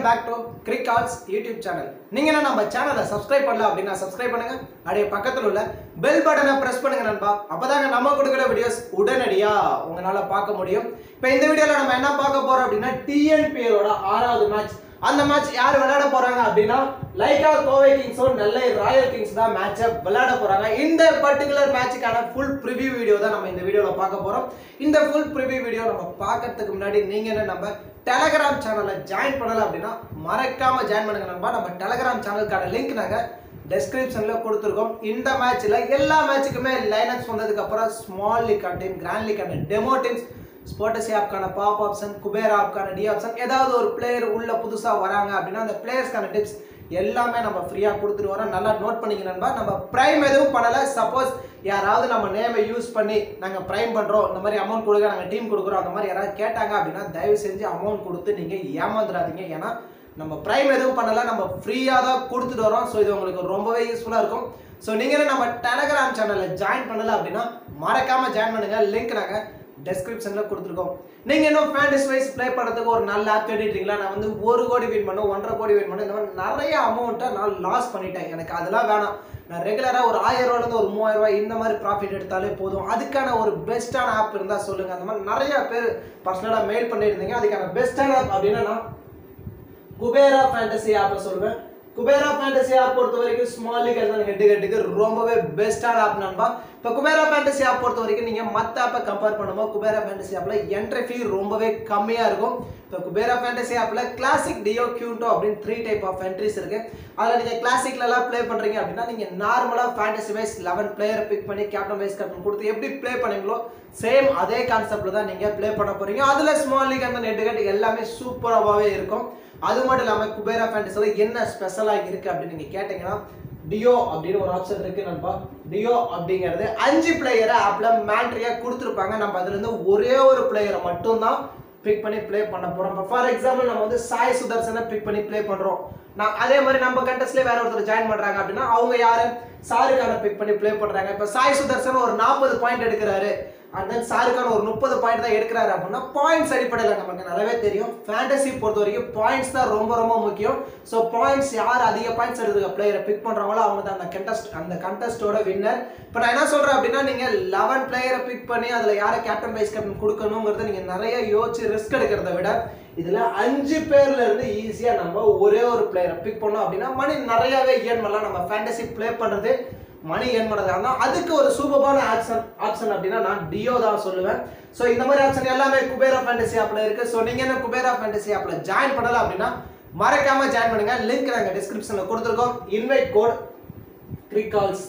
welcome back to Cricalls YouTube channel நீங்க என்ன நம்ம சேனலை சப்ஸ்கிரைப் பண்ணல அப்படின்னா சப்ஸ்கிரைப் பண்ணுங்க அப்படியே பக்கத்துல உள்ள பெல் பட்டனை பிரஸ் பண்ணுங்க நண்பா அப்பதாங்க நம்ம கொடுக்குற வீடியோஸ் உடனடியா உங்களால பார்க்க முடியும் இப்போ இந்த வீடியோல நம்ம என்ன பார்க்க போறோம் அப்படின்னா டிஎன்பிஎலோட ஆறாவது மேட்ச் அந்த மேட்ச் யார் விளையாட போறாங்க அப்படின்னா லைகா கோவை கிங்ஸும் நெல்லை ராயல் கிங்ஸ் தான் மேட்சை விளையாட போறாங்க இந்த பர்டிகுலர் மேட்சுக்கான ஃபுல் ப்ரிவியூ வீடியோ தான் நம்ம இந்த வீடியோல பார்க்க போறோம் இந்த ஃபுல் ப்ரிவியூ வீடியோ நம்ம பார்க்கறதுக்கு முன்னாடி நீங்க என்ன நம்ம டெலகிராம் சேனலை ஜாயின் பண்ணல அப்படின்னா மறக்காம ஜாயின் பண்ணுங்க நண்பா நம்ம டெலகிராம் சேனலுக்கான லிங்க் நாங்க டெஸ்கிரிப்ஷன்ல கொடுத்துருக்கோம் இந்த மேட்ச்ல எல்லா மேட்சுக்குமே லைனப்ஸ் வந்ததுக்கு அப்புறம் small league team grand league demo teams sports ஆப்க்கான பாப் ஆப்ஷன் குபேர் ஆப்க்கான டி ஆப்ஷன் ஏதாவது ஒரு பிளேயர் உள்ள புதுசாக வராங்க அப்படின்னா அந்த பிளேயர்ஸ்க்கான டிப்ஸ் எல்லாமே நம்ம ஃப்ரீயாக கொடுத்துட்டு வரோம் நல்லா நோட் பண்ணிக்க நண்பா நம்ம ப்ரைம் எதுவும் பண்ணலை சப்போஸ் யாராவது நம்ம நேமை யூஸ் பண்ணி நாங்கள் ப்ரைம் பண்ணுறோம் இந்த மாதிரி அமௌண்ட் கொடுக்க நாங்கள் டீம் கொடுக்குறோம் அந்த மாதிரி யாராவது கேட்டாங்க அப்படின்னா தயவு செஞ்சு அமௌண்ட் கொடுத்து நீங்கள் ஏமாந்துடாதீங்க ஏன்னா நம்ம ப்ரைம் எதுவும் பண்ணல நம்ம ஃப்ரீயாக தான் கொடுத்துட்டு வரோம் ஸோ இது உங்களுக்கு ரொம்பவே யூஸ்ஃபுல்லாக இருக்கும் ஸோ நீங்களும் நம்ம டெலகிராம் சேனலில் ஜாயின் பண்ணல அப்படின்னா மறக்காமல் ஜாயின் பண்ணுங்க லிங்க் நாங்கள் டெஸ்கிரிப்ஷனில் கொடுத்துருக்கோம் நீங்கள் இன்னும் ஃபேண்டஸ் வைஸ் ப்ளே பண்ணுறதுக்கு ஒரு நல்ல ஆப் தேடிட்டீங்களா நான் வந்து ஒரு கோடி வின் பண்ணோம் ஒன்றரை கோடி வின் பண்ணோம் இந்த மாதிரி நிறைய அமௌண்ட்டை நான் லாஸ் பண்ணிட்டேன் எனக்கு அதெல்லாம் வேணாம் நான் ரெகுலராக ஒரு ஆயிரம் ரூபாயிலேருந்து ஒரு மூவாயிரம் ரூபாய் இந்த மாதிரி ப்ராஃபிட் எடுத்தாலே போதும் அதுக்கான ஒரு பெஸ்ட்டான ஆப் இருந்தால் சொல்லுங்கள் அந்த மாதிரி நிறைய பேர் பர்சனலாக மெயில் பண்ணியிருந்தீங்க அதுக்கான பெஸ்ட்டான ஆப் அப்படின்னா நான் குபேரா ஃபேண்டசி ஆப்பை சொல்லுவேன் குபேரா ஃபேண்டசி ஆப் பொறுத்த வரைக்கும் ஸ்மால் லீக் அண்ட் ஹெட் ஹெட்டுக்கு ரொம்பவே பெஸ்ட்டான ஆப் நண்பா இப்போ குபேரா ஃபேண்டசி ஆப் பொறுத்த வரைக்கும் நீங்கள் மற்ற ஆப்பை கம்பேர் பண்ணும்போது குபேரா ஃபேண்டசி ஆப்பில் என்ட்ரி ஃபீ ரொம்பவே கம்மியாக இருக்கும் இப்போ குபேரா ஃபேண்டசி ஆப்பில் கிளாசிக் டியோ கியூட்டோ அப்படின்னு த்ரீ டைப் ஆஃப் என்ட்ரிஸ் இருக்கு அதில் நீங்கள் கிளாசிக்லலாம் ப்ளே பண்ணுறீங்க அப்படின்னா நீங்கள் நார்மலாக fantasy wise eleven player pick பண்ணி கேப்டன் வைஸ் கேப்டன் கொடுத்து எப்படி ப்ளே பண்ணீங்களோ சேம் அதே கான்செப்டில் தான் நீங்கள் ப்ளே பண்ண போகிறீங்க அதில் ஸ்மால் லீக் அந்த நெட் ஹெட் எல்லாமே சூப்பராகவே இருக்கும் அது மட்டும் இல்லாமல் குபேரா ஃபேண்டஸில் என்ன ஸ்பெஷலாக இருக்குது அப்படின்னு நீங்கள் கேட்டிங்கன்னா டியோ அப்படின்னு ஒரு ஆப்ஷன் இருக்கு நண்பா டியோ அப்படிங்கிறது அஞ்சு பிளேயரை ஆப்பில் மேட்ரியாக கொடுத்துருப்பாங்க நம்ம அதுலேருந்து ஒரே ஒரு பிளேயரை மட்டும்தான் பிக் பண்ணி ப்ளே பண்ண போகிறோம் இப்போ ஃபார் எக்ஸாம்பிள் நம்ம வந்து சாய் சுதர்சனை பிக் பண்ணி ப்ளே பண்ணுறோம் நான் அதே மாதிரி நம்ம கண்டஸ்ட்லேயே வேற ஒருத்தர் ஜாயின் பண்ணுறாங்க அப்படின்னா அவங்க யாரு சாருக்கான பிக் பண்ணி ப்ளே பண்ணுறாங்க இப்போ சாய் சுதர்சன் ஒரு நாற்பது பாயிண்ட் எடுக்கிறாரு அண்ட் தென் சாருக்கான ஒரு முப்பது பாயிண்ட் தான் எடுக்கிறாரு அப்படின்னா பாயிண்ட்ஸ் அடிப்படையில் நமக்கு நல்லாவே தெரியும் ஃபேண்டசி பொறுத்த வரைக்கும் பாயிண்ட்ஸ் தான் ரொம்ப ரொம்ப முக்கியம் ஸோ பாயிண்ட்ஸ் யார் அதிக பாயிண்ட்ஸ் எடுக்கிற பிளேயரை பிக் பண்ணுறாங்களோ அவங்க தான் அந்த கண்டஸ்ட் அந்த கண்டஸ்டோட வின்னர் இப்போ நான் என்ன சொல்கிறேன் அப்படின்னா நீங்கள் லெவன் பிளேயரை பிக் பண்ணி அதில் யாரை கேப்டன் வைஸ் கேப்டன் கொடுக்கணுங்கிறத நீங்கள் நிறைய யோசிச்சு ரிஸ்க் எடுக்கிறத விட இதில் அஞ்சு பேர்ல இருந்து ஈஸியாக நம்ம ஒரே ஒரு பிளேயரை பிக் பண்ணோம் அப்படின்னா மணி நிறையாவே ஏன் பண்ணலாம் நம்ம ஃபேண்டசி ப்ளே பண்ணுறது மணி ஏன் பண்ணது ஆனால் அதுக்கு ஒரு சூப்பரான ஆப்ஷன் ஆப்ஷன் அப்படின்னா நான் டியோ தான் சொல்லுவேன் ஸோ இந்த மாதிரி ஆப்ஷன் எல்லாமே குபேரா ஃபேண்டசி ஆப்பில் இருக்குது ஸோ நீங்கள் என்ன குபேரா ஃபேண்டசி ஆப்பில் ஜாயின் பண்ணல அப்படின்னா மறக்காம ஜாயின் பண்ணுங்க லிங்க் நாங்கள் டிஸ்கிரிப்ஷனில் கொடுத்துருக்கோம் invite code Cricalls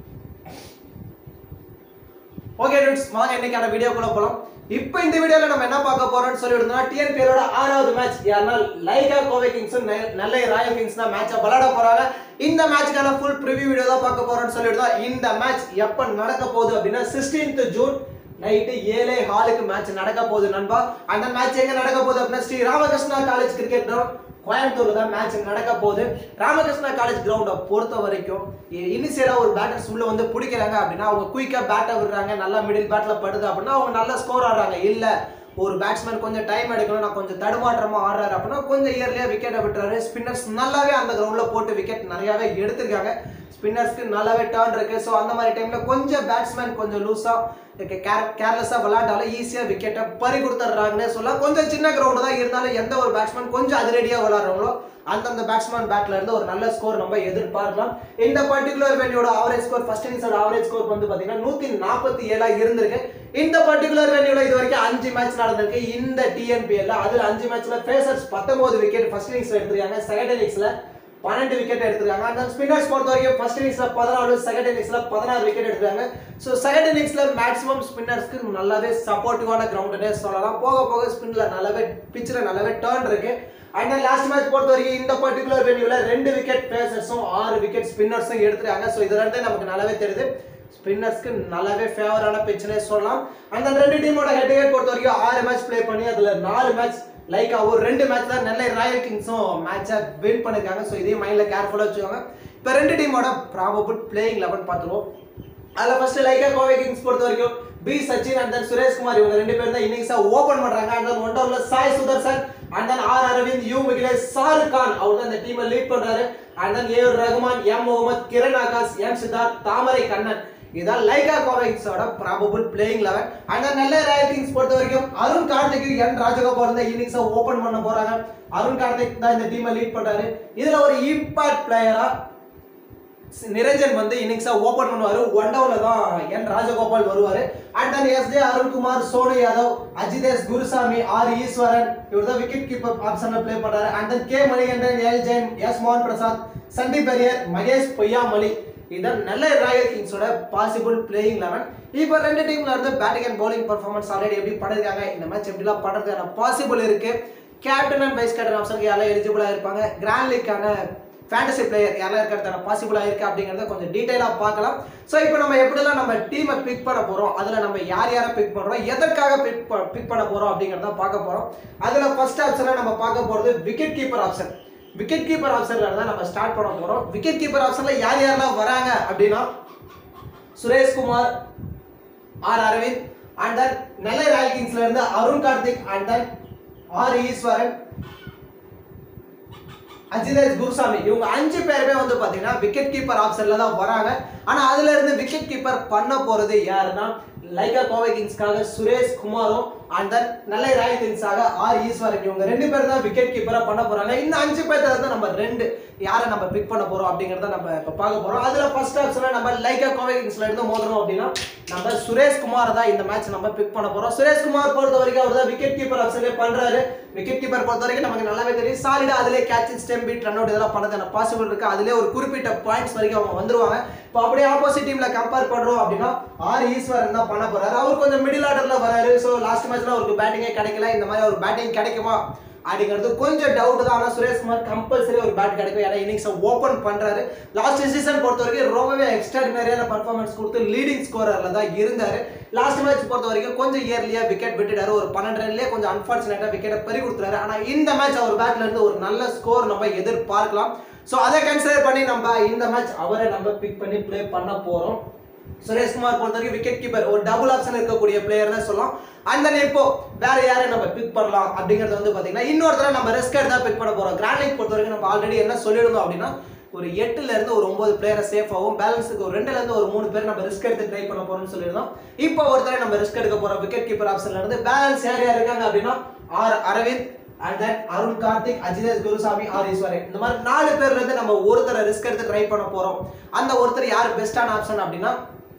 okay dudes வாங்க இன்னைக்கான வீடியோக்குள்ள போகலாம் இப்போ இந்த வீடியோல நம்ம என்ன பார்க்க போறோம்னு சொல்லி இருந்தோம்னா டிஎன்பிஎலோட ஆறாவது மேட்ச் யாருன்னா லைகா கோவை கிங்ஸும் நெல்லை ராயல் கிங்ஸ் தான் மேட்சை விளையாட போறாங்க இந்த மேட்ச்க்கான ஃபுல் ப்ரிவியூ வீடியோ தான் பார்க்க போறோம்னு சொல்லியிருந்தோம் இந்த மேட்ச் எப்போ நடக்க போகுது அப்படின்னா சிக்ஸ்டீன்த் ஜூன் நைட்டு ஏழே ஹாலுக்கு மேட்ச் நடக்க போகுது நண்பா அந்த மேட்ச் எங்க நடக்க போகுது அப்படின்னா Sri Ramakrishna college cricket ground கோயம்புத்தூர்ல தான் மேட்ச் நடக்க போகுது ராமகிருஷ்ணா காலேஜ் கிரவுண்டை பொறுத்த வரைக்கும் இனிஷியலா ஒரு பேட்டர்ஸ் உள்ள வந்து பிடிக்கிறாங்க அப்படின்னா அவங்க குயிக்கா பேட்டை விடுறாங்க நல்லா மிடில் பேட்ல படுது அப்படின்னா அவங்க நல்ல ஸ்கோர் ஆடுறாங்க இல்ல ஒரு பேட்ஸ்மேன் கொஞ்சம் டைம் எடுக்கணும் நான் கொஞ்சம் தடுமாற்றமா ஆடுறாரு அப்படின்னா கொஞ்சம் இயர்லியா விக்கெட்டை விட்டுறாரு ஸ்பின்னர்ஸ் நல்லாவே அந்த கிரவுண்ட்ல போட்டு விக்கெட் நிறையவே எடுத்திருக்காங்க ஸ்பின்னர்ஸ்க்கு நல்லாவே டேர்ன் இருக்கு ஸோ அந்த மாதிரி டைம்ல கொஞ்சம் பேட்ஸ்மேன் கொஞ்சம் லூஸா கேர்லெஸ்ஸாக விளாண்டாலும் ஈஸியாக விக்கெட்டை பறி கொடுத்துட்றாங்கன்னே சொல்லலாம் கொஞ்சம் சின்ன கிரவுண்டு தான் இருந்தாலும் எந்த ஒரு பேட்ஸ்மேன் கொஞ்சம் அதிரடியாக விளாட்றாங்களோ அந்தந்த பேட்ஸ்மேன் பேட்ல இருந்து ஒரு நல்ல ஸ்கோர் நம்ம எதிர்பார்க்கலாம் இந்த பர்டிகுலர் வென்யூட ஆவரேஜ் ஸ்கோர் ஃபர்ஸ்ட் இன்னிங்ஸோட ஆவரேஜ் ஸ்கோர் வந்து பார்த்தீங்கன்னா நூற்றி நாற்பத்தி ஏழா இருந்திருக்கு இந்த பர்டிகுலர் வென்யூல இது வரைக்கும் அஞ்சு மேட்ச் நடந்திருக்கு இந்த டிஎன்பிஎல்ல அதில் அஞ்சு மேட்ச்ல ஃபேசர்ஸ் பத்தொன்பது விக்கெட் ஃபர்ஸ்ட் இன்னிங்ஸ்ல எடுத்திருக்காங்க செகண்ட் இன்னிங்ஸ்ல பன்னெண்டு விக்கெட் எடுத்திருக்காங்க அந்த ஸ்பின்னர்ஸ் பொறுத்த வரைக்கும் ஃபர்ஸ்ட் இன்னிங்ஸ்ல பதினாலு செகண்ட் இன்னிங்ஸ்ல பதினாறு விக்கெட் எடுத்தாங்க ஸோ செகண்ட் இன்னிங்ஸ்ல மேக்ஸிமம் ஸ்பின்னர்ஸ்க்கு நல்லாவே சப்போர்ட்டிவான கிரவுண்டுனே சொல்லலாம் போக போக ஸ்பின்ல நல்லாவே பிச்சில் நல்லாவே டேர்ன் இருக்கு அண்ட் லாஸ்ட் மேட்ச் பொறுத்த வரைக்கும் இந்த பர்டிகுலர் வென்யூல ரெண்டு விக்கெட் பேசர்ஸும் ஆறு விக்கெட் ஸ்பின்னர்ஸும் எடுத்திருக்காங்க ஸோ இது ரெண்டே நமக்கு நல்லாவே தெரியுது ஸ்பின்னர்ஸ்க்கு நல்லாவே ஃபேவரான பிச்சுனே சொல்லலாம் அந்த ரெண்டு டீமோட ஹெட் ஹெட் பொறுத்த வரைக்கும் ஆறு மேட்ச் ப்ளே பண்ணி அதுல நாலு மேட்ச் லைக் ஒரு ரெண்டு மேட்ச் தான் நெல்லை ராயல் கிங்ஸும் மேட்சை வின் பண்ணிருக்காங்க ஸோ இதையும் மைண்டில் கேர்ஃபுல்லாக வச்சுக்கோங்க இப்போ ரெண்டு டீமோட ப்ராபபிள் பிளேயிங் லெவன் பார்த்துருவோம் அதில் ஃபர்ஸ்ட் லைக்கா கோவை கிங்ஸ் பொறுத்த வரைக்கும் B Sachin and then Sureshkumar இவங்க ரெண்டு பேரும் தான் இன்னிங்ஸா ஓபன் பண்றாங்க அண்ட் தென் ஒன் டவுன்ல Sai Sudharsan and then R Aravind U Mukilesh Shahrukh Khan அவர் தான் இந்த டீமை லீட் பண்றாரு and then A Rahman M Mohammed Kiran Akash M Siddharth Thamarai Kannan இதான் லைகா கோவைக்ஸோட ப்ராபபிள் பிளேயிங் லெவன் அண்ட் நல்ல ராயல் கிங்ஸ் பொறுத்த வரைக்கும் அருண் கார்த்திக் என் ராஜகோபால் இந்த இன்னிங்ஸை ஓபன் பண்ண போறாங்க அருண் கார்த்திக் தான் இந்த டீமை லீட் பண்றாரு இதுல ஒரு இம்பாக்ட் பிளேயரா நிரஞ்சன் வந்து இன்னிங்ஸா ஓபன் பண்ணுவாரு ஒன் டவுன்ல தான் என் ராஜகோபால் வருவாரு and then S J Arunkumar Sonu Yadav Ajitesh Guruswamy R Eswaran இவர் தான் விக்கெட் கீப்பர் ஆப்ஷன்ல ப்ளே பண்றாரு and then K Manikandan L Jain S மோகன் பிரசாத் சந்தீப் பெரியர் மகேஷ் பொய்யாமொழி இதான் நல்ல ராயல் கிங்ஸோட பாசிபிள் பிளேயிங் லெவன் இப்போ ரெண்டு டீம்ல இருந்து batting and bowling performance already எப்படி பண்ணிருக்காங்க இந்த மேட்ச் எப்படிலாம் பண்றதுக்கான பாசிபிள் இருக்கு கேப்டன் அண்ட் வைஸ் கேப்டன் ஆப்ஷனுக்கு யாரெல்லாம் எலிஜிபிளா இருப்பாங்க கிராண்ட் லீக்கான ஃபேண்டசி பிளேயர் யாரெல்லாம் இருக்கிறதான பாசிபிளாக இருக்குது அப்படிங்கிறத கொஞ்சம் டீட்டெயிலாக பார்க்கலாம் ஸோ இப்போ நம்ம எப்படிலாம் நம்ம டீமை பிக் பண்ண போகிறோம் அதில் நம்ம யார் யாரை பிக் பண்ணுறோம் எதற்காக பிக் பிக் பண்ண போகிறோம் அப்படிங்கிறத பார்க்க போகிறோம் அதில் ஃபர்ஸ்ட் ஆப்ஷனாக நம்ம பார்க்க போகிறது wicket keeper option wicket keeper ஆப்ஷன்ல தான் நம்ம ஸ்டார்ட் பண்ண போகிறோம் விக்கெட் கீப்பர் ஆப்ஷனில் யார் யாரெல்லாம் வராங்க அப்படின்னா Sureshkumar R Aravind and then Nellai Royal கிங்ஸ்ல இருந்து Arun Karthik and then R Eswaran Ajitesh Guruswamy இவங்க அஞ்சு பேருமே வந்து பாத்தீங்கன்னா விக்கெட் கீப்பர் ஆப்ஷன்ல தான் வராங்க ஆனா அதுல இருந்து விக்கெட் கீப்பர் பண்ண போறது யாருன்னா லைகா கோவை கிங்ஸ்க்காக சுரேஷ் குமாரும் அண்ட் தென் நெல்லை ராயல் கிங்ஸாக ஆர் ஈஸ்வரன் இவங்க ரெண்டு பேர் தான் விக்கெட் கீப்பரா பண்ண போறாங்க இந்த அஞ்சு பேர்த்துல இருந்து நம்ம ரெண்டு யாரை நம்ம பிக் பண்ண போறோம் அப்படிங்கறத நம்ம இப்ப பார்க்க போறோம் அதுல ஃபர்ஸ்ட் ஆப்ஷனா நம்ம லைகா கோவை கிங்ஸ்ல இருந்து மோதணும் அப்படின்னா நம்ம சுரேஷ் குமார் தான் இந்த மேட்ச் நம்ம பிக் பண்ண போறோம் சுரேஷ் குமார் பொறுத்த வரைக்கும் அவர் தான் விக்கெட் கீப்பர் ஆப்ஷனே பண்றாரு விக்கெட் கீப்பர் பொறுத்த வரைக்கும் நமக்கு நல்லாவே தெரியும் சாலிடா அதிலே catch stumped run out இதெல்லாம் பண்ணதான பாசிபிள் இருக்கு அதிலே ஒரு குறிப்பிட்ட பாயிண்ட்ஸ் வரைக்கும் அவங்க வந்துருவாங்க இப்போ அப்படியே ஆப்போசிட் டீம்ல கம்பேர் பண்றோம் அப்படின்னா ஆர் ஈஸ்வரன் தான் பண்ண போறாரு அவர் கொஞ்சம் மிடில் ஆர்டர்ல வராரு ஸோ லாஸ்ட் மேட்ச்ல அவருக்கு பேட்டிங்கே கிடைக்கல இந்த மாதிரி ஒரு பேட்டிங் கிடைக்குமா அப்படிங்கிறது கொஞ்சம் டவுட் தான் ஆனால் சுரேஷ்குமார் கம்பல்சரி ஒரு பேட் கிடைக்கும் ஏன்னா இன்னிங்ஸை ஓப்பன் பண்ணுறாரு லாஸ்ட் சீசன் பொறுத்த வரைக்கும் ரொம்பவே எக்ஸ்ட்ராடினரியான பர்ஃபார்மன்ஸ் கொடுத்து லீடிங் ஸ்கோரரில் தான் இருந்தார் லாஸ்ட் மேட்ச் பொறுத்த வரைக்கும் கொஞ்சம் இயர்லியாக விக்கெட் விட்டுட்டாரு ஒரு பன்னெண்டு ரன்லேயே கொஞ்சம் அன்ஃபார்ச்சுனேட்டாக விக்கெட்டை பறி கொடுத்துறாரு ஆனால் இந்த மேட்ச் அவர் பேட்ல இருந்து ஒரு நல்ல ஸ்கோர் நம்ம எதிர்பார்க்கலாம் ஸோ அதை கன்சிடர் பண்ணி நம்ம இந்த மேட்ச் அவரை நம்ம பிக் பண்ணி ப்ளே பண்ண போகிறோம் சுரேஷ்குமார் பொறுத்த வரைக்கும் விக்கெட் கீப்பர் ஒரு டபுள் ஆப்ஷன் இருக்கக்கூடிய பிளேயர் தான் சொல்லலாம் அண்ட் தென் இப்போ வேற யாரை நம்ம பிக் பண்ணலாம் அப்படிங்கிறது வந்து பாத்தீங்கன்னா இன்னொருத்தர நம்ம ரிஸ்க் எடுத்தா பிக் பண்ண போறோம் கிராண்ட் லீக் பொறுத்த வரைக்கும் நம்ம ஆல்ரெடி என்ன சொல்லியிருந்தோம் அப்படின்னா ஒரு எட்டுல இருந்து ஒரு ஒன்பது பிளேயரை சேஃபாகவும் பேலன்ஸுக்கு ஒரு ரெண்டுல இருந்து ஒரு மூணு பேர் நம்ம ரிஸ்க் எடுத்து ட்ரை பண்ண போறோம்னு சொல்லியிருந்தோம் இப்போ ஒருத்தரை நம்ம ரிஸ்க் எடுக்க போறோம் விக்கெட் கீப்பர் ஆப்ஷன்ல இருந்து பேலன்ஸ் யார் யார் இருக்காங்க அப்படின்னா R Aravind and then Arun Karthik Ajitesh Guruswamy R Eswaran இந்த மாதிரி நாலு பேர்ல இருந்து நம்ம ஒருத்தரை ரிஸ்க் எடுத்து ட்ரை பண்ண போறோம் அந்த ஒருத்தர் யார் பெஸ்டான ஆப்ஷன் அப்படின்னா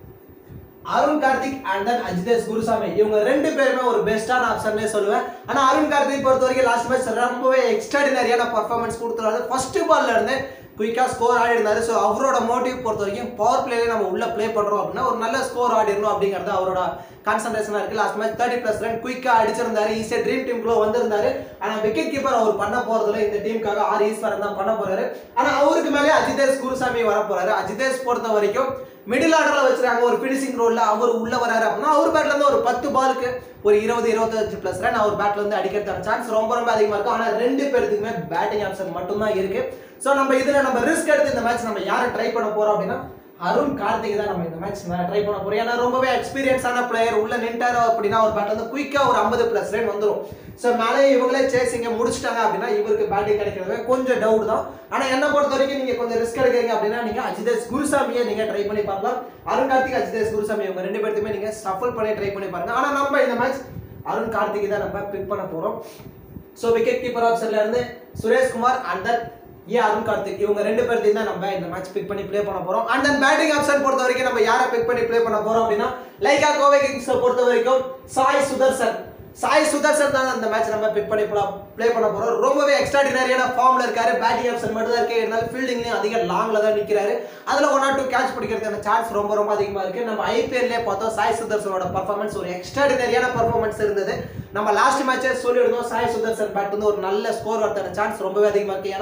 அருண் கார்த்திக் அண்ட் தென் அஜிதேஷ் குருசாமி இவங்க ரெண்டு பேருமே ஒரு பெஸ்டான ஆப்ஷன்னே சொல்லுவேன் ஆனா அருண் கார்த்திக் பொறுத்த வரைக்கும் லாஸ்ட் மேட்ச் ரொம்பவே எக்ஸ்ட்ராடினரியான பர்ஃபார்மன்ஸ் கொடுத்துருவாரு ஃபர்ஸ்ட் பால்ல இருந்து குயிக்கா ஸ்கோர் ஆடி இருந்தாரு ஸோ அவரோட மோட்டிவ் பொறுத்த வரைக்கும் பவர் பிளேல நம்ம உள்ள ப்ளே பண்றோம் அப்படின்னா ஒரு நல்ல ஸ்கோர் ஆடிடணும் அப்படிங்கிறது அவரோட கான்சன்ட்ரேஷனா இருக்கு last match thirty plus run குயிக்கா அடிச்சிருந்தாரு ஈஸியா ட்ரீம் டீமுக்குள்ள வந்திருந்தாரு ஆனா விக்கெட் கீப்பர் அவர் பண்ண போறதுல இந்த டீமுக்காக ஆர் ஈஸ்வரன் தான் பண்ண போறாரு ஆனா அவருக்கு மேலே அஜிதேஷ் குருசாமி வர போறாரு அஜிதேஷ் பொறுத்த வரைக்கும் மிடில் ஆர்டர்ல வச்சிருக்காங்க ஒரு ஃபினிஷிங் ரோல்ல அவர் உள்ள வராரு அப்படின்னா அவர் பேட்ல இருந்து ஒரு பத்து பாலுக்கு ஒரு இருபது இருபத்தஞ்சு பிளஸ் ரன் அவர் பேட்ல இருந்து அடிக்கிறதுக்கான சான்ஸ் ரொம்ப ரொம்ப அதிகமா இருக்கும் ஆனா ரெண்டு பேருக்குமே பேட்டிங் ஆப்ஷன் மட்டும்தான் இருக்கு சோ நம்ம இதுல நம்ம ரிஸ்க் எடுத்து இந்த மேட்ச் நம்ம யாரை ட்ரை பண்ண போறோம் அப்படின்னா அருண் கார்த்திக் தான் நம்ம இந்த மேட்ச் ட்ரை பண்ண போறோம் ஏன்னா ரொம்பவே எக்ஸ்பீரியன்ஸான பிளேயர் உள்ள நின்ட்டாரு அப்படின்னா ஒரு பேட்ல வந்து குயிக்கா ஒரு ஐம்பது பிளஸ் ரன் வந்துரும் ஸோ மேலே இவங்களே சேசிங்க முடிச்சிட்டாங்க அப்படின்னா இவருக்கு பேட்டிங் கிடைக்கிறது கொஞ்சம் டவுட் தான் ஆனா என்ன பொறுத்த வரைக்கும் நீங்க கொஞ்சம் ரிஸ்க் எடுக்கிறீங்க அப்படின்னா நீங்க அஜிதேஷ் குருசாமியை நீங்க ட்ரை பண்ணி பார்க்கலாம் அருண் கார்த்திக் அஜிதேஷ் குருசாமி இவங்க ரெண்டு பேர்த்துமே நீங்க சஃபல் பண்ணி ட்ரை பண்ணி பாருங்க ஆனா நம்ம இந்த மேட்ச் அருண் கார்த்திக் தான் நம்ம பிக் பண்ண போறோம் ஸோ விக்கெட் கீப்பர் ஆப்ஷன்ல இருந்து Sureshkumar and then A Arun Karthik இவங்க ரெண்டு பேர்த்தையும் தான் நம்ம இந்த மேட்ச் பிக் பண்ணி ப்ளே பண்ண போறோம் அண்ட் தென் பேட்டிங் ஆப்ஷன் பொறுத்த வரைக்கும் நம்ம யாரை பிக் பண்ணி ப்ளே பண்ண போறோம் அப்படின்னா லைகா கோவை கிங்ஸ் பொறுத்த வரைக்கும் சாய் சுதர்சன் சாய் சுதர்சன் தான் அந்த மேட்ச் நம்ம பிக் பண்ணி ப்ளே பண்ண போறோம் ரொம்பவே எக்ஸ்ட்ராடினரியான ஃபார்ம்ல இருக்காரு பேட்டிங் ஆப்ஷன் மட்டும் தான் இருக்கு இருந்தாலும் ஃபீல்டிங்லயும் அதிக லாங்ல தான் நிக்கிறாரு அதுல ஒன் ஆர் டூ கேட்ச் பிடிக்கிறதுக்கான சான்ஸ் ரொம்ப ரொம்ப அதிகமா இருக்கு நம்ம ஐபிஎல்லே பார்த்தோம் சாய் சுதர்சனோட பர்ஃபார்மன்ஸ் ஒரு எக்ஸ்ட்ராடினரியான பர்ஃபார்மன்ஸ் இருந்தது நம்ம லாஸ்ட் மேட்சே சொல்லியிருந்தோம் சாய் சுதர்சன் பேட் வந்து ஒரு நல்ல ஸ்கோர் வரத்தான சான்ஸ் ரொம்பவே அதிகமா இருக்கு ஏன்னா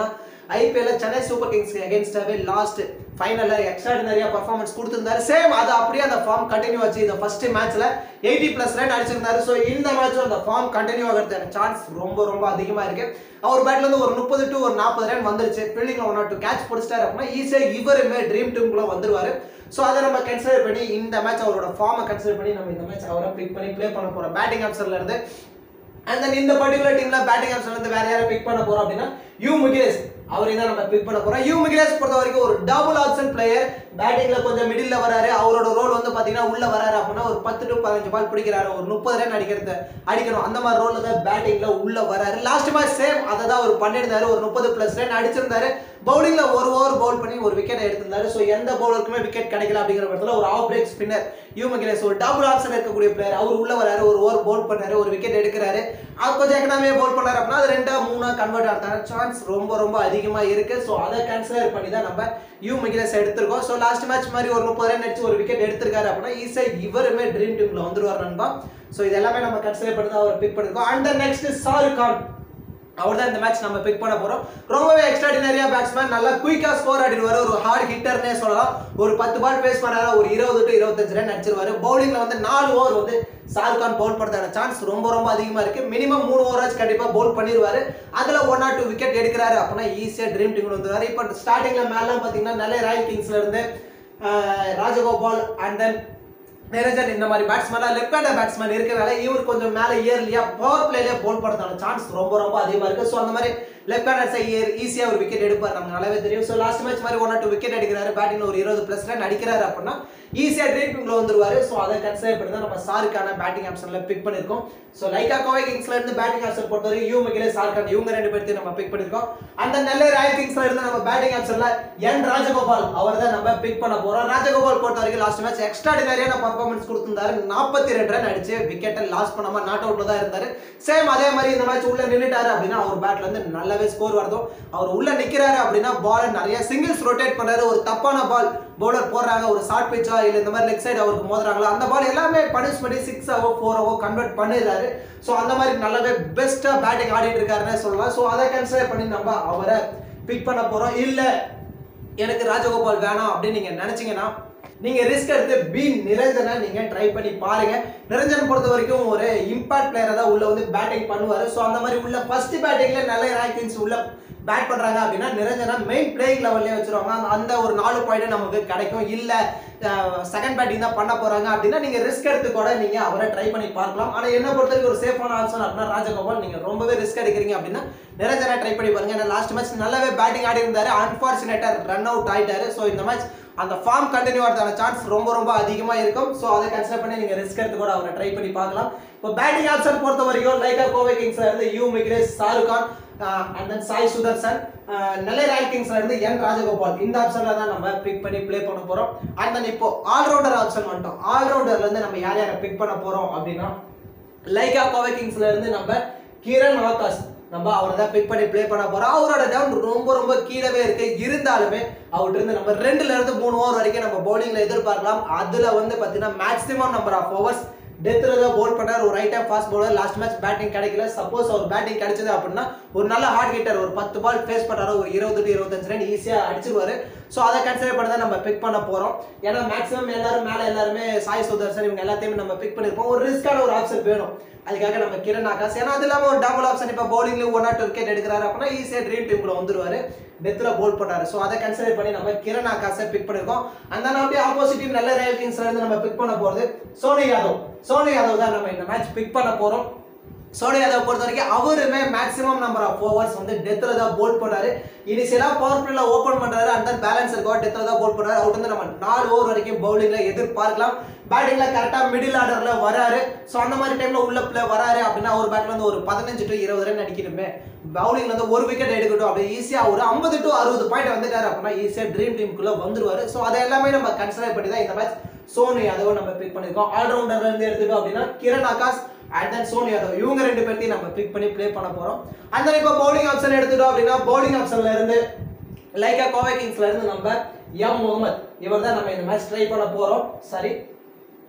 ஐபிஎல்ல சென்னை சூப்பர் கிங்ஸ் அகேன்ஸ்டாவே லாஸ்ட் ஃபைனல்ல எக்ஸ்ட்ராடினரியா பர்ஃபார்மன்ஸ் கொடுத்திருந்தாரு சேம் அது அப்படியே அந்த ஃபார்ம் கண்டினியூ ஆச்சு இந்த ஃபர்ஸ்ட் மேட்ச்ல எயிட்டி பிளஸ் ரன் அடிச்சிருந்தாரு ஸோ இந்த மேட்ச்சும் அந்த ஃபார்ம் கண்டினியூ ஆகிறதுக்கான சான்ஸ் ரொம்ப ரொம்ப அதிகமா இருக்கு அவர் பேட்ல இருந்து ஒரு முப்பது டு ஒரு நாற்பது ரன் வந்துருச்சு ஃபீல்டிங்ல ஒன் ஆர் டூ கேட்ச் பிடிச்சிட்டாரு அப்படின்னா ஈஸியாக இவருமே ட்ரீம் டீமுக்குள்ள வந்துருவாரு ஸோ அதை நம்ம கன்சிடர் பண்ணி இந்த மேட்ச் அவரோட ஃபார்மை கன்சிடர் பண்ணி நம்ம இந்த மேட்ச் அவரை பிக் பண்ணி ப்ளே பண்ண போறோம் பேட்டிங் ஆப்ஷன்ல இருந்து அண்ட் தென் இந்த பர்டிகுலர் டீம்ல பேட்டிங் ஆப்ஷன்ல இருந்து வேற யாரை பிக் பண்ண போறோம் அப்படின்னா யூ முகேஷ் அவரை தான் நம்ம பிக் பண்ண போறோம் யூ முகேஷ் பொறுத்த வரைக்கும் ஒரு டபுள் ஆப்ஷன் பிளேயர் பேட்டிங்ல கொஞ்சம் மிடில்ல வராரு அவரோட ரோல் வந்து பாத்தீங்கன்னா உள்ள வராரு அப்படின்னா ஒரு பத்து டு பதினஞ்சு பால் பிடிக்கிறாரு ஒரு முப்பது ரன் அடிக்கிறது அடிக்கணும் அந்த மாதிரி ரோல்ல தான் பேட்டிங்ல உள்ள வராரு லாஸ்ட் மேட்ச் சேம் அதை தான் அவர் பண்ணியிருந்தாரு ஒரு முப்பது பிளஸ் ரன் அடிச்சிருந்தாரு பவுலிங்ல ஒரு ஓவர் பவுல் பண்ணி ஒரு விக்கெட் எடுத்திருந்தாரு ஸோ எந்த பவுலருக்குமே விக்கெட் கிடைக்கல அப்படிங்கிற பட்சத்தில் ஒரு off break spinner U Mukilesh ஒரு டபுள் ஆப்ஷன் இருக்கக்கூடிய பிளேயர் அவர் உள்ள வராரு ஒரு ஓவர் பவுல் பண்ணாரு ஒரு விக்கெட் எடுக்கிறாரு அவர் கொஞ்சம் எக்கனாமியா பவுல் பண்ணாரு அப்படின்னா அது ரெண்டா மூணா கன்வெர்ட் ஆகிறதான சான்ஸ் ரொம்ப ரொம்ப அதிகமா இருக்கு ஸோ அதை கன்சிடர் பண்ணி தான் நம்ம யூ மகிலேஸ் எடுத்திருக்கோம் ஸோ லாஸ்ட் மேட்ச் மாதிரி ஒரு முப்பது ரன் அடிச்சு ஒரு விக்கெட் எடுத்திருக்காரு அப்படின்னா ஈஸியாக இவருமே ட்ரீம் டீம்ல வந்துருவார் நண்பா ஸோ இது எல்லாமே நம்ம கன்சிடர் பண்ணி தான் அவர் பிக் பண்ணிருக்கோம் அண்ட் நெக்ஸ்ட் ஷாருக் கான் அவர் தான் இந்த மேட்ச் நம்ம பிக் பண்ண போறோம் ரொம்பவே எக்ஸ்ட்ராடினரியா பேட்ஸ்மேன் நல்லா குயிக்கா ஸ்கோர் ஆடிடுவாரு ஒரு ஹார்ட் ஹிட்டர்னே சொல்லலாம் ஒரு பத்து பால் ஃபேஸ் பண்ணாரு ஒரு இருபது டு இருபத்தஞ்சு ரன் அடிச்சிருவாரு பவுலிங்ல வந்து நாலு ஓவர் வந்து ஷாருக் கான் பவுல் பண்ணுறதான சான்ஸ் ரொம்ப ரொம்ப அதிகமா இருக்கு மினிமம் மூணு ஓவராச்சு கண்டிப்பா பவுல் பண்ணிடுவாரு அதுல ஒன் ஆர் டூ விக்கெட் எடுக்கிறாரு அப்படின்னா ஈஸியா ட்ரீம் டீம் வந்துருவாரு இப்போ ஸ்டார்டிங்ல மேலாம் பாத்தீங்கன்னா நல்ல ராயல் கிங்ஸ்ல இருந்து ஆஹ், ராஜகோபால் அண்ட் தென் நிரஞ்சன் இந்த மாதிரி பேட்ஸ்மேன் லெஃப்ட் ஹேண்டர் பேட்ஸ்மேன் இருக்கிறனால இவர் கொஞ்சம் மேலே இயர்லியா பவர் பிளேல போல் பண்ணுறதான சான்ஸ் ரொம்ப ரொம்ப அதிகமா இருக்கு ஸோ அந்த மாதிரி லெஃப்ட் ஹேண்டர்ஸை இயர் ஈஸியாக ஒரு விக்கெட் எடுப்பார் நமக்கு நல்லாவே தெரியும் ஸோ லாஸ்ட் மேட்ச் மாதிரி ஒன் ஆர் டூ விக்கெட் அடிக்கிறாரு பேட்டிங்ல ஒரு இருபது பிளஸ் ரன் அடிக்கிறாரு அப்படின்னா ஈஸியாக ட்ரீம் டீம்ல வந்துருவாரு ஸோ அதை கன்சிடர் பண்ணி தான் நம்ம சாருக்கான பேட்டிங் ஆப்ஷன்ல பிக் பண்ணிருக்கோம் ஸோ லைக்கா கோவை கிங்ஸ்ல இருந்து பேட்டிங் ஆப்ஷன் பொறுத்தவரைக்கும் யூ மகிலே சார்கான் இவங்க ரெண்டு பேர்த்தையும் நம்ம பிக் பண்ணிருக்கோம் அந்த நெல்லை ராயல் கிங்ஸ்ல இருந்து நம்ம பேட்டிங் ஆப்ஷன்ல என் ராஜகோபால் அவர் தான் நம்ம பிக் பண்ண போறோம் ராஜகோபால் பொறுத்த வரைக்கும் லாஸ்ட் மேட்ச் எக்ஸ்ட்ராடினரியான பர்ஃபார்மன்ஸ் கொடுத்திருந்தாரு நாற்பத்தி ரெண்டு ரன் அடிச்சு விக்கெட்டை லாஸ் பண்ணாம நாட் அவுட்ல தான் இருந்தாரு சேம் அதே மாதிரி இந்த மேட்ச் உள்ள நின்னுட்டாரு அப்படின்னா அவர் பேட்ல இருந்து நல்லாவே ஸ்கோர் வருதும் அவர் உள்ள நிக்கிறாரு அப்படின்னா பால் நிறைய சிங்கிள்ஸ் ரொட்டேட் பண்றாரு ஒரு தப்பான பால் பவுலர் போடுறாங்க ஒரு ஷார்ட் பிச்சா இல்ல இந்த மாதிரி லெக் சைடு அவருக்கு மோதுறாங்களா அந்த பால் எல்லாமே பனிஷ் பண்ணி சிக்ஸ் ஆவோ ஃபோர் ஆவோ கன்வெர்ட் பண்ணிடுறாரு ஸோ அந்த மாதிரி நல்லாவே பெஸ்டா பேட்டிங் ஆடிட்டு இருக்காருன்னு சொல்லலாம் ஸோ அதை கன்சிடர் பண்ணி நம்ம அவரை பிக் பண்ண போறோம் இல்ல எனக்கு ராஜகோபால் வேணாம் அப்படின்னு நீங்க நினைச்சீங்கன்னா நீங்க ரிஸ்க் எடுத்து பி நிரஞ்சனை நீங்க ட்ரை பண்ணி பாருங்க நிரஞ்சன் பொறுத்த வரைக்கும் ஒரு இம்பாக்ட் பிளேயரை தான் உள்ள வந்து பேட்டிங் பண்ணுவாரு ஸோ அந்த மாதிரி உள்ள ஃபர்ஸ்ட் பேட்டிங்ல நல்ல ரேங்கிங்ஸ் உள்ள பேட் பண்றாங்க அப்படின்னா நிரஞ்சனா மெயின் பிளேயிங் லெவல்லே வச்சிருவாங்க அந்த- அந்த ஒரு நாலு பாயிண்ட் நமக்கு கிடைக்கும் இல்ல செகண்ட் பேட்டிங் தான் பண்ண போறாங்க அப்படின்னா நீங்க ரிஸ்க் எடுத்து கூட நீங்க அவரை ட்ரை பண்ணி பார்க்கலாம் ஆனா என்ன பொறுத்தவரைக்கும் ஒரு சேஃபான ஆப்ஷன் அப்படின்னா ராஜகோபால் நீங்க ரொம்பவே ரிஸ்க் எடுக்கிறீங்க அப்படின்னா நிரஞ்சனா ட்ரை பண்ணி பாருங்க ஏன்னா லாஸ்ட் மேட்ச் நல்லாவே பேட்டிங் ஆடி இருந்தாரு அன்பார்ச்சுனேட்டா ரன் அவுட் ஆயிட்டாரு ஸோ இந்த மேட்ச் அந்த ஃபார்ம் கண்டினியூ ஆகிறதான சான்ஸ் ரொம்ப ரொம்ப அதிகமா இருக்கும் ஸோ அதை கன்சிடர் பண்ணி நீங்க ரிஸ்க் எடுத்து கூட அவரை ட்ரை பண்ணி பார்க்கலாம் இப்போ பேட்டிங் ஆப்ஷன் பொறுத்த வரைக்கும் லைக்கா கோவை கிங்ஸ்ல இருந்து U Mukilesh Shahrukh Khan and then Sai Sudharsan ஆஹ் நெல்லை ராயல் கிங்ஸ்ல இருந்து என் ராஜகோபால் இந்த ஆப்ஷன்ல தான் நம்ம பிக் பண்ணி ப்ளே பண்ண போறோம் அண்ட் தென் இப்போ ஆல்ரவுண்டர் ஆப்ஷன் வந்துட்டோம் ஆல்ரவுண்டர்ல இருந்து நம்ம யார் யாரை பிக் பண்ண போறோம் அப்படின்னா லைகா கோவை கிங்ஸ்ல இருந்து நம்ம கிரண் ஆகாஷ் நம்ம அவரை தான் பிக் பண்ணி ப்ளே பண்ண போறோம் அவரோட டவுன் ரொம்ப ரொம்ப கீழவே இருக்கு இருந்தாலுமே அவர்கிட்ட இருந்து நம்ம ரெண்டுல இருந்து மூணு ஓவர் வரைக்கும் நம்ம பவுலிங்ல எதிர்பார்க்கலாம் அதுல வந்து பாத்தீங்கன்னா மேக்ஸிமம் நம்பர் ஆஃப் ஓவர்ஸ் டெத்ல தான் போல் பண்ணார் ஒரு right off fast bowler last match batting கிடைக்கல சப்போஸ் அவர் பேட்டிங் கிடைச்சது அப்படின்னா ஒரு நல்ல ஹார்ட் ஹிட்டர் ஒரு பத்து பால் ஃபேஸ் பண்றாரு ஒரு இருபது டு இருபத்தஞ்சு ரன் ஈஸியா அடிச்சிருவாரு ஸோ அதை கன்சிடர் பண்ணி தான் நம்ம பிக் பண்ண போறோம் ஏன்னா மேக்ஸிமம் எல்லாரும் மேல எல்லாருமே சாய் சுதர்சன் இவங்க எல்லாத்தையுமே நம்ம பிக் பண்ணிருப்போம் ஒரு ரிஸ்கான ஒரு ஆப்ஷன் வேணும் அதுக்காக நம்ம கிரண் ஆகாஷ் ஏன்னா அது இல்லாம ஒரு டபுள் ஆப்ஷன் இப்போ பவுலிங்ல ஒன் ஆர் டூ விக்கெட் எடுக்கிறாரு அப்படின்னா ஈஸியா ட்ரீம் டீம்ல வந்துருவாரு டெத்ல போல் பண்றாரு ஸோ அதை கன்சிடர் பண்ணி நம்ம கிரண் ஆகாஷை பிக் பண்ணிருக்கோம் அந்த அப்படியே ஆப்போசிட் டீம் நல்ல ரயல் கிங்ஸ்ல இருந்து நம்ம பிக் பண்ண போறது சோனி யாதவ் சோனி யாதவ் தான் நம்ம இந்த மேட்ச் பிக் பண்ண போறோம் சோனி யாதவ் பொறுத்த வரைக்கும் அவருமே மேக்ஸிமம் நம்பர் ஆஃப் ஓவர்ஸ் வந்து டெத்ல தான் போல் பண்ணாரு இனிஷியலா பவர் பிளேல ஓபன் பண்றாரு அந்த பேலன்ஸ் இருக்கோ டெத்ல தான் போல் பண்ணாரு அவுட் வந்து நம்ம நாலு ஓவர் வரைக்கும் பவுலிங்ல எதிர்பார்க்கலாம் பேட்டிங்ல கரெக்டா மிடில் ஆர்டர்ல வராரு ஸோ அந்த மாதிரி டைம்ல உள்ள பிளே வராரு அப்படின்னா ஒரு பேட்ல வந்து ஒரு பதினஞ்சு டு இருபது ரன் அடிக்கணுமே பவுலிங்ல இருந்து ஒரு விக்கெட் எடுக்கட்டும் அப்படி ஈஸியா ஒரு ஐம்பது டு அறுபது பாயிண்ட் வந்துட்டாரு அப்படின்னா ஈஸியா ட்ரீம் டீமுக்குள்ள வந்துருவாரு ஸோ அதை எல்லாமே நம்ம கன்சிடர் பண்ணி தான் இந்த மேட்ச் சோனி யாதவ் நம்ம பிக் பண்ணிருக்கோம் ஆல்ரவுண்டர்ல இருந்து எடுத்துட்டோம் அப்படின்னா கிரண் ஆகாஷ் அண்ட் தென் சோனி யாதவ் இவங்க ரெண்டு பேர்த்தையும் நம்ம பிக் பண்ணி ப்ளே பண்ண போறோம் அந்த இப்போ பவுலிங் ஆப்ஷன் எடுத்துட்டோம் அப்படின்னா பவுலிங் ஆப்ஷன்ல இருந்து லைக்கா கோவை கிங்ஸ்ல இருந்து நம்ம எம் முகமது இவர் தான் நம்ம இந்த மேட்ச் ட்ரை பண்ண போறோம் சரி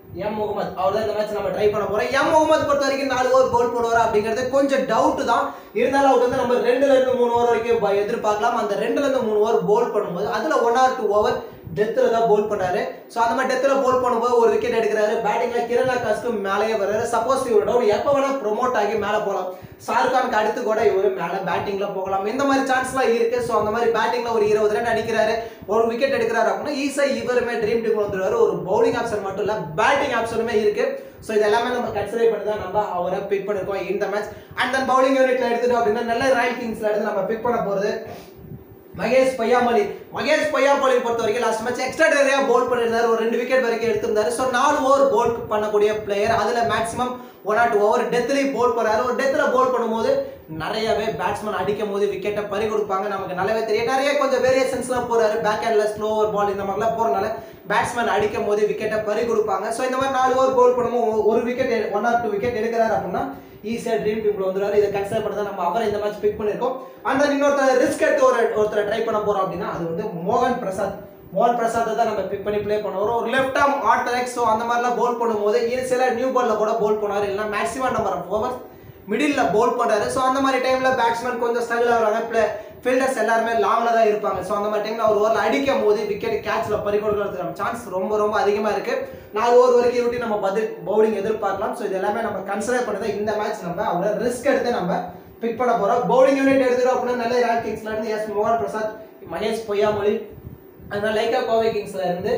எம் முகமது அவர் தான் இந்த மேட்ச் நம்ம ட்ரை பண்ண போறோம் எம் முகமது பொறுத்த வரைக்கும் நாலு ஓவர் கோல் போடுவாரா அப்படிங்கிறது கொஞ்சம் டவுட் தான் இருந்தாலும் அவர் வந்து நம்ம ரெண்டுல இருந்து மூணு ஓவர் வரைக்கும் ப- எதிர்பார்க்கலாம் அந்த ரெண்டுல இருந்து மூணு ஓவர் போல் பண்ணும்போது அதுல ஒன் ஆர் டூ ஓவர் டெத்தில் தான் போல் பண்ணாரு ஸோ அந்த மாதிரி டெத்தில் போல் பண்ணும்போது ஒரு விக்கெட் எடுக்கிறாரு பேட்டிங்ல கிரண் ஆகாஷ்க்கு மேலேயே வர்றாரு சப்போஸ் இவரோட ஒரு எப்போ வேணா ப்ரொமோட் ஆகி மேலே போகலாம் ஷாருக்கானுக்கு அடுத்து கூட இவர் மேலே பேட்டிங்ல போகலாம் இந்த மாதிரி சான்ஸ்லாம் இருக்கு ஸோ அந்த மாதிரி பேட்டிங்ல ஒரு இருபது ரன் அடிக்கிறாரு ஒரு விக்கெட் எடுக்கிறாரு அப்படின்னா ஈஸா இவருமே ட்ரீம் டீம் வந்துருவாரு ஒரு பவுலிங் ஆப்ஷன் மட்டும் இல்ல பேட்டிங் ஆப்ஷனுமே இருக்கு ஸோ இது எல்லாமே நம்ம கன்சிடர் பண்ணி தான் நம்ம அவரை பிக் பண்ணிருக்கோம் இந்த மேட்ச் அண்ட் தென் பவுலிங் யூனிட்ல எடுத்துட்டோம் அப்படின்னா நல்ல ராயல் கிங்ஸ்ல எடுத்து நம்ம பிக் பண்ண போறது மகேஷ் பையாமலி மகேஷ் பையாமலி பொறுத்த வரைக்கும் லாஸ்ட் மேட்ச் எக்ஸ்ட்ரா டேரியா போல் பண்ணியிருந்தாரு ஒரு ரெண்டு விக்கெட் வரைக்கும் எடுத்திருந்தாரு ஸோ நாலு ஓவர் போல் பண்ணக்கூடிய பிளேயர் அதுல maximum one or two over டெத்லேயும் போல் பண்ணாரு ஒரு டெத்தில் போல் பண்ணும்போது நிறையவே பேட்ஸ்மேன் அடிக்கும் போது விக்கெட்டை பறி கொடுப்பாங்க நமக்கு நல்லாவே தெரியும் நிறைய கொஞ்சம் வேரியேஷன்ஸ்லாம் போறாரு பேக் ஹேண்ட்ல ஸ்லோவர் பால் இந்த மாதிரிலாம் போறனால பேட்ஸ்மேன் அடிக்கும் போது விக்கெட்டை பறி கொடுப்பாங்க ஸோ இந்த மாதிரி நாலு ஓவர் போல் பண்ணும்போது ஒரு wicket one or two wicket எடுக்கிறாரு அப்படின்னா ஈஸியா ட்ரீம் டீம்ல வந்துருவாரு இதை கன்சிடர் பண்ணி தான் நம்ம அவரை இந்த மேட்ச் பிக் பண்ணிருக்கோம் அந்த இன்னொருத்தர் ரிஸ்க் எடுத்து ஒரு ஒருத்தர் ட்ரை பண்ண போறோம் அப்படின்னா அது வந்து மோகன் பிரசாத் மோகன் பிரசாத்தை தான் நம்ம பிக் பண்ணி ப்ளே பண்ண வரோம் ஒரு லெஃப்ட் ஆர்ம் ஆர்டர் ஸோ அந்த மாதிரிலாம் போல் பண்ணும்போது இது சில நியூ பால்ல கூட போல் பண்ணாரு இல்லைன்னா maximum number of overs middle bowl பண்றாரு ஸோ அந்த மாதிரி டைம்ல பேட்ஸ்மேன் கொஞ்சம் ஸ்ட்ரகிள் ஆகுறாங்க பிளே ஃபீல்டர்ஸ் எல்லாருமே லாங்ல தான் இருப்பாங்க ஸோ அந்த மாதிரி டைம்ல அவர் ஓவரில் அடிக்கும் போது விக்கெட் கேட்ச்ல பறி கொடுக்கறதுக்கு சான்ஸ் ரொம்ப ரொம்ப அதிகமா இருக்கு நாலு ஓவர் வரைக்கும் விட்டு நம்ம பதில் பவுலிங் எதிர்பார்க்கலாம் ஸோ இது எல்லாமே நம்ம கன்சிடர் பண்ணி தான் இந்த மேட்ச் நம்ம அவரை ரிஸ்க் எடுத்து நம்ம பிக் பண்ண போறோம் பவுலிங் யூனிட் எடுத்துட்டோம் அப்படின்னா நல்ல ராயல் கிங்ஸ்ல இருந்து எஸ் மோகன் பிரசாத் மகேஷ் பொய்யாமொழி அதனால லைக்கா கோவை கிங்ஸ்ல இருந்து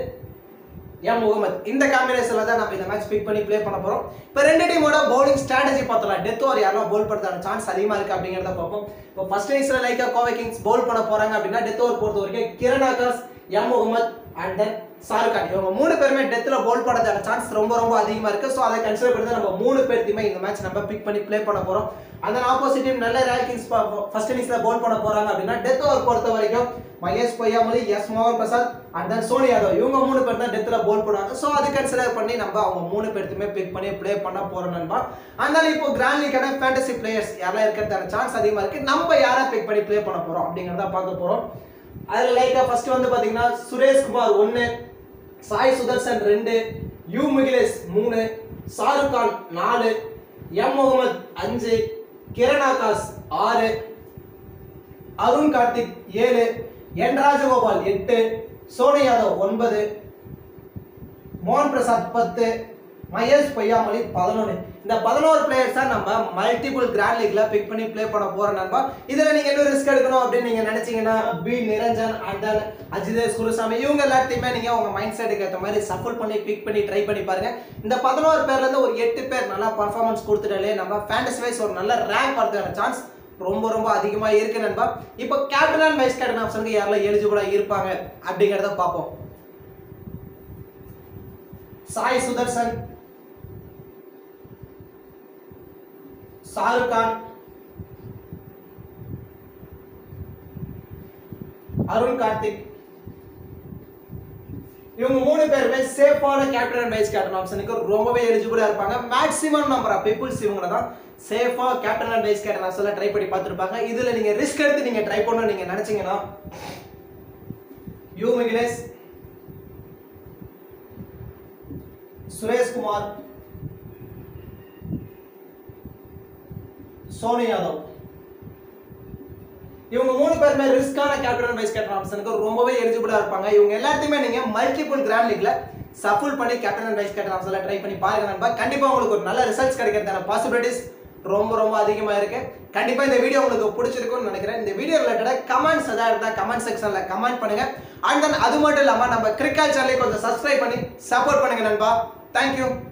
எம் முகமது இந்த காம்பினேஷன்ல தான் நம்ம இந்த மேட்ச் பிக் பண்ணி ப்ளே பண்ண போறோம் இப்போ ரெண்டு டீமோட பவுலிங் ஸ்ட்ராட்டஜி பார்த்தலாம் டெத் ஓவர் யாரெல்லாம் பவுல் பண்றதான சான்ஸ் அதிகமா இருக்கு அப்படிங்கறத பார்ப்போம் இப்போ ஃபர்ஸ்ட் இன்னிங்ஸ்ல லைக்கா கோவை கிங்ஸ் பவுல் பண்ண போறாங்க அப்படின்னா டெத் ஓவர் பொறுத்த வரைக்கும் Kiran Akash M Mohammed and then Shahrukh Khan இவங்க மூணு பேருமே டெத்ல பவுல் பண்ணதான சான்ஸ் ரொம்ப ரொம்ப அதிகமா இருக்கு ஸோ அதை கன்சிடர் பண்ணி தான் நம்ம மூணு பேர்த்தையுமே இந்த மேட்ச் நம்ம பிக் பண்ணி ப்ளே பண்ண போறோம் அந்த ஆப்போசிட் டீம் நல்ல ராயல் கிங்ஸ் ஃபர்ஸ்ட் இன்னிங்ஸ்ல பவுல் பண்ண போறாங்க அப்படின்னா டெத் ஓவர் பொறுத்த வரைக்கும் மகேஷ் பொய்யாமொழி எஸ் மோகன் பிரசாத் அண்ட் தென் சோனி யாதவ் இவங்க மூணு பேர் தான் டெத்தில் போல் போடுவாங்க ஸோ அது கன்சிடர் பண்ணி நம்ம அவங்க மூணு பேர்த்துமே பிக் பண்ணி ப்ளே பண்ண போறோம் நண்பா அந்த இப்போ கிராண்ட் லீக்கான ஃபேண்டசி பிளேயர்ஸ் யாரெல்லாம் இருக்கிறதான சான்ஸ் அதிகமாக இருக்கு நம்ம யாரை பிக் பண்ணி ப்ளே பண்ண போறோம் அப்படிங்கிறத பார்க்க போறோம் அதில் லைக்கா ஃபர்ஸ்ட் வந்து பார்த்தீங்கன்னா சுரேஷ்குமார் ஒன்று சாய் சுதர்சன் ரெண்டு யூ முகிலேஷ் மூணு ஷாருக் கான் நாலு எம் முகமது அஞ்சு கிரண் ஆகாஷ் ஆறு அருண் கார்த்திக் ஏழு என் ராஜகோபால் எட்டு சோனி யாதவ் ஒன்பது மோகன் பிரசாத் பத்து மகேஷ் பொய்யாமொழி பதினொன்று இந்த பதினோரு பிளேயர்ஸ் தான் நம்ம மல்டிபிள் கிராண்ட் லீக்ல பிக் பண்ணி ப்ளே பண்ண போறோம் நண்பா இதுல நீங்க என்ன ரிஸ்க் எடுக்கணும் அப்படின்னு நீங்க நினைச்சீங்கன்னா B Niranjan and then Ajitesh Guruswamy இவங்க எல்லாத்தையுமே நீங்க உங்க மைண்ட் செட்டுக்கு ஏற்ற மாதிரி சஃபல் பண்ணி பிக் பண்ணி ட்ரை பண்ணி பாருங்க இந்த பதினோரு பேர்ல இருந்து ஒரு எட்டு பேர் நல்லா பர்ஃபார்மன்ஸ் கொடுத்துட்டாலே நம்ம ஃபேண்டசி வைஸ் ஒரு நல்ல ரேங்க் வரதுக்கான சான்ஸ் ரொம்ப ரொம்ப அதிகமா இருக்கு நண்பா இப்போ கேப்டன் அண்ட் வைஸ் கேப்டன் ஆப்ஷனுக்கு யாரெல்லாம் எலிஜிபிளா இருப்பாங்க அப்படிங்கறத பார்ப்போம் சாய் சுதர்சன் ஷாருக் கான் அருண் கார்த்திக் இவங்க மூணு பேருமே சேஃபான கேப்டன் அண்ட் வைஸ் கேப்டன் ஆப்ஷனுக்கு ரொம்பவே எலிஜிபிளா இருப்பாங்க மேக்ஸிமம் நம்பர் ஆஃப் பீப்புள்ஸ் இவங்க தான் சேஃபா கேப்டன் அண்ட் வைஸ் கேப்டன் ஆப்ஷன்ல ட்ரை பண்ணி பார்த்துருப்பாங்க இதுல நீங்க ரிஸ்க் எடுத்து நீங்க ட்ரை பண்ணணும் நீங்க நினைச்சீங்கன்னா யூ மிகிலேஷ் சுரேஷ்குமார் சோனி யாதவ் இவங்க மூணு பேருமே ரிஸ்கான கேப்டன் வைஸ் கேப்டன் ஆப்ஷனுக்கு ரொம்பவே எலிஜிபிளா இருப்பாங்க இவங்க எல்லாத்தையுமே நீங்க மல்டிபிள் கிராண்ட் லீக்ல சஃபுல் பண்ணி கேப்டன் அண்ட் வைஸ் கேப்டன் ஆப்ஷன்ல ட்ரை பண்ணி பாருங்க நண்பா கண்டிப்பா உங்களுக்கு ஒரு நல்ல ரிசல்ட்ஸ் கிடைக்கிறதான பாசிபிலிட்டிஸ் ரொம்ப ரொம்ப அதிகமா இருக்கு கண்டிப்பா இந்த வீடியோ உங்களுக்கு பிடிச்சிருக்கும்னு நினைக்கிறேன் இந்த வீடியோ ரிலேட்டடா கமெண்ட்ஸ் ஏதாவது இருந்தா கமெண்ட் செக்ஷன்ல கமெண்ட் பண்ணுங்க அண்ட் தென் அது மட்டும் இல்லாம நம்ம கிரிக்கெட் சேனலை கொஞ்சம் சப்ஸ்கிரைப் பண்ணி சப்போர்ட் பண்ணுங்க நண்பா தேங்க்யூ